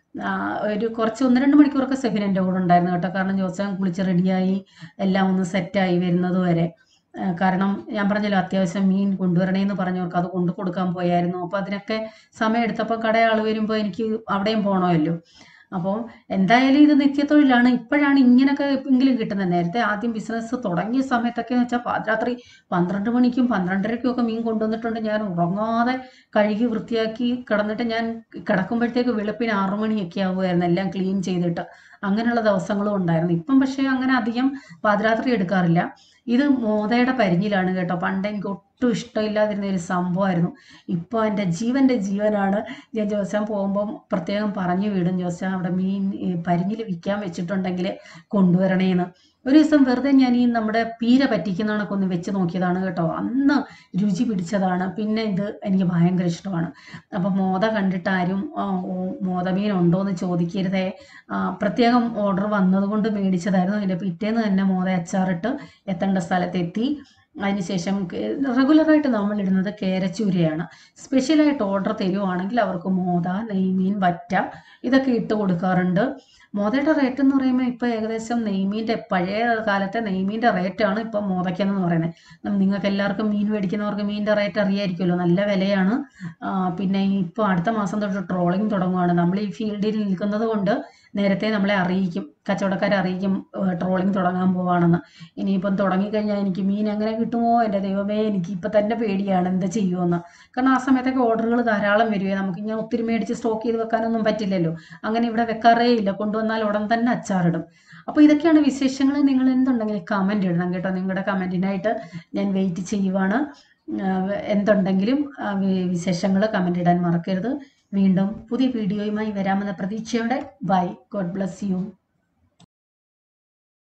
ആ, ഒരു കുറച്ച് ഒന്ന് രണ്ട് മണിക്കൂറൊക്കെ സെഫിൻ എൻ്റെ കൂടെ ഉണ്ടായിരുന്നു കേട്ടോ കാരണം ജോസാൻ കുളിച്ച് റെഡിയായി എല്ലാം ഒന്ന് സെറ്റായി വരുന്നത് വരെ ആ, കാരണം ഞാൻ പറഞ്ഞല്ലോ അത്യാവശ്യം മീൻ കൊണ്ടുവരണേന്ന് പറഞ്ഞവർക്ക് അത് കൊണ്ടു കൊടുക്കാൻ പോയായിരുന്നു അപ്പോൾ അതിനൊക്കെ സമയം എടുത്തപ്പോൾ കടയാൾ വരുമ്പോൾ എനിക്ക് അവിടെയും പോകണമല്ലോ അപ്പോൾ എന്തായാലും ഇത് നിത്യത്തൊഴിലാണ് ഇപ്പോഴാണ് ഇങ്ങനൊക്കെ എങ്കിലും കിട്ടുന്നത് നേരത്തെ ആദ്യം ബിസിനസ് തുടങ്ങിയ സമയത്തൊക്കെ എന്ന് വെച്ചാൽ പാതിരാത്രി പന്ത്രണ്ട് മണിക്കും പന്ത്രണ്ടരയ്ക്കും ഒക്കെ മീൻ കൊണ്ടുവന്നിട്ടുണ്ട് ഞാൻ ഉറങ്ങാതെ കഴുകി വൃത്തിയാക്കി കിടന്നിട്ട് ഞാൻ കിടക്കുമ്പോഴത്തേക്ക് വെളുപ്പിന് ആറു മണിയൊക്കെ ആവുമായിരുന്നു എല്ലാം ക്ലീൻ ചെയ്തിട്ട് അങ്ങനെയുള്ള ദിവസങ്ങളും ഉണ്ടായിരുന്നു ഇപ്പം പക്ഷേ അങ്ങനെ അധികം പാതിരാത്രി എടുക്കാറില്ല ഇത് മോതയുടെ പരിഞ്ഞിലാണ് കേട്ടോ പണ്ട് എനിക്ക് ഒട്ടും ഇഷ്ടമില്ലാതിരുന്ന ഒരു സംഭവമായിരുന്നു ഇപ്പോൾ എൻ്റെ ജീവൻ്റെ ജീവനാണ് ഞാൻ ജോസാൻ പോകുമ്പം പ്രത്യേകം പറഞ്ഞു വിടും ജോസാൻ അവിടെ മീൻ ഈ പരിഞ്ഞിൽ വിൽക്കാൻ വെച്ചിട്ടുണ്ടെങ്കിൽ കൊണ്ടുവരണേന്ന് ഒരു ദിവസം വെറുതെ ഞാൻ ഈ നമ്മുടെ പീര പറ്റിക്കുന്ന കണക്ക് ഒന്ന് വെച്ച് നോക്കിയതാണ് കേട്ടോ അന്ന് രുചി പിടിച്ചതാണ് പിന്നെ ഇത് എനിക്ക് ഭയങ്കര ഇഷ്ടമാണ് അപ്പം മോത കണ്ടിട്ട് ആരും ആ, ഓ, മോതമീൻ ഉണ്ടോ എന്ന് ചോദിക്കരുതേ ആ, പ്രത്യേകം ഓർഡർ വന്നതുകൊണ്ട് മേടിച്ചതായിരുന്നു അതിൻ്റെ പിറ്റേന്ന് തന്നെ മോത അച്ചാറിട്ട് എത്തേണ്ട സ്ഥലത്തെത്തി അതിനുശേഷം റെഗുലറായിട്ട് നമ്മൾ ഇടുന്നത് കേരച്ചൂരയാണ് സ്പെഷ്യലായിട്ട് ഓർഡർ തരുവാണെങ്കിൽ അവർക്ക് മോത നെയ്മീൻ വറ്റ ഇതൊക്കെ ഇട്ട് കൊടുക്കാറുണ്ട് മോതയുടെ റേറ്റ് എന്ന് പറയുമ്പോൾ ഇപ്പോൾ ഏകദേശം നെയ്മീൻ്റെ പഴയ കാലത്തെ നെയ്മീൻ്റെ റേറ്റാണ് ഇപ്പം മോതയ്ക്കെന്ന് പറയുന്നത് നിങ്ങൾക്ക് എല്ലാവർക്കും മീൻ മേടിക്കുന്നവർക്ക് മീനിൻ്റെ റേറ്റ് അറിയായിരിക്കുമല്ലോ നല്ല വിലയാണ് ആ, പിന്നെ ഇപ്പോൾ അടുത്ത മാസം തൊട്ട് ട്രോളിങ് തുടങ്ങുകയാണ് നമ്മൾ ഈ ഫീൽഡിൽ നിൽക്കുന്നത് കൊണ്ട് നേരത്തെ നമ്മളെ അറിയിക്കും കച്ചവടക്കാരെ അറിയിക്കും ട്രോളിങ് തുടങ്ങാൻ പോവാണെന്ന് ഇനിയിപ്പം തുടങ്ങിക്കഴിഞ്ഞാൽ എനിക്ക് മീൻ എങ്ങനെ കിട്ടുമോ എൻ്റെ ദൈവമേ എനിക്ക് ഇപ്പം തന്നെ പേടിയാണ് എന്താ ചെയ്യുമെന്ന് കാരണം ആ സമയത്തൊക്കെ ഓർഡറുകൾ ധാരാളം വരുവേ നമുക്ക് ഇങ്ങനെ ഒത്തിരി മേടിച്ച് സ്റ്റോക്ക് ചെയ്ത് വെക്കാനൊന്നും പറ്റില്ലല്ലോ അങ്ങനെ ഇവിടെ വെക്കാറേ ഇല്ല കൊണ്ടുവന്നാൽ ഉടൻ തന്നെ അച്ചാറിടും അപ്പോൾ ഇതൊക്കെയാണ് വിശേഷങ്ങൾ നിങ്ങൾ എന്തുണ്ടെങ്കിലും കമൻ്റ് ഇടണം കേട്ടോ നിങ്ങളുടെ കമൻറ്റിനായിട്ട് ഞാൻ വെയിറ്റ് ചെയ്യുവാണ് ആഹ് എന്തുണ്ടെങ്കിലും വിശേഷങ്ങൾ കമൻ്റ് ഇടാൻ മറക്കരുത് വീണ്ടും പുതിയ വീഡിയോയുമായി വരാമെന്ന പ്രതീക്ഷയോടെ ബൈ ഗോഡ് ബ്ലസ് യു